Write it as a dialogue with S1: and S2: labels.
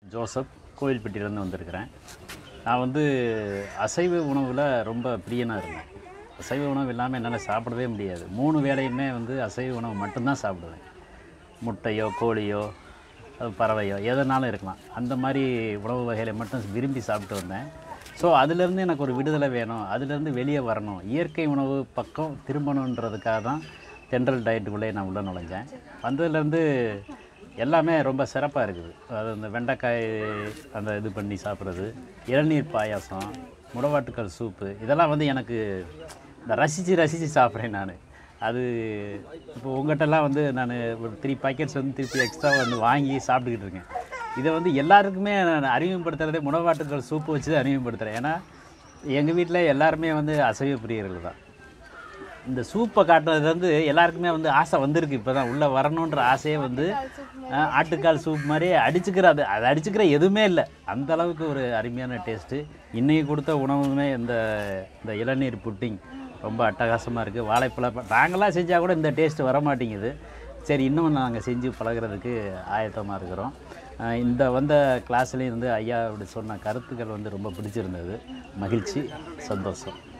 S1: Joseph கோவில்பட்டியிலேருந்து வந்திருக்கிறேன் நான் வந்து அசைவ உணவில் ரொம்ப பிரியனாக இருந்தேன் அசைவ உணவு இல்லாமல் என்னால் சாப்பிடவே முடியாது மூணு வேளையுமே வந்து அசைவ உணவு மட்டும்தான் சாப்பிடுவேன் முட்டையோ கோழியோ அது பறவையோ எதனாலும் இருக்கலாம் அந்த மாதிரி உணவு வகைகளை மட்டும் விரும்பி சாப்பிட்டு வந்தேன் ஸோ அதுலேருந்து எனக்கு ஒரு விடுதலை வேணும் அதுலேருந்து வெளியே வரணும் இயற்கை உணவு பக்கம் திரும்பணுன்றதுக்காக தான் தென்றல் டயட்டுக்குள்ளே நான் உள்ளே நுழைஞ்சேன் வந்ததுலேருந்து எல்லாமே ரொம்ப சிறப்பாக இருக்குது அது அந்த வெண்டைக்காய் அந்த இது பண்ணி சாப்பிட்றது இளநீர் பாயாசம் முடவாட்டுக்கல் சூப்பு இதெல்லாம் வந்து எனக்கு இந்த ரசித்து ரசித்து சாப்பிட்றேன் நான் அது இப்போ உங்கள்கிட்டலாம் வந்து நான் ஒரு த்ரீ பாக்கெட்ஸ் வந்து திருப்பி எக்ஸ்ட்ரா வந்து வாங்கி சாப்பிட்டுக்கிட்டு இருக்கேன் இதை வந்து எல்லாருக்குமே நான் அறிமுகப்படுத்துறதே முடவாட்டுக்கல் சூப்பு வச்சு தான் அறிமுகப்படுத்துகிறேன் ஏன்னா எங்கள் வீட்டில் எல்லாருமே வந்து அசைவ பிரியர்கள் தான் இந்த சூப்பை காட்டுறது வந்து எல்லாருக்குமே வந்து ஆசை வந்திருக்கு இப்போ தான் உள்ளே வரணுன்ற ஆசையே வந்து அஹ், ஆட்டுக்கால் சூப் மாதிரி அடிச்சுக்கிற அது அது அடிச்சுக்கிற எதுவுமே இல்லை அந்த அளவுக்கு ஒரு அருமையான டேஸ்ட்டு இன்றைக்கி கொடுத்த உணவுமே இந்த இந்த இளநீர் புட்டிங் ரொம்ப அட்டகாசமாக இருக்குது வாழைப்பழம் நாங்களாம் செஞ்சால் கூட இந்த டேஸ்ட் வர மாட்டேங்குது சரி இன்னும் நாங்கள் செஞ்சு பழகுறதுக்கு ஆயத்தமாக இருக்கிறோம் அஹ், இந்த வந்த கிளாஸ்லேயும் வந்து ஐயா அப்படி சொன்ன கருத்துக்கள் வந்து ரொம்ப பிடிச்சிருந்தது மகிழ்ச்சி சந்தோஷம்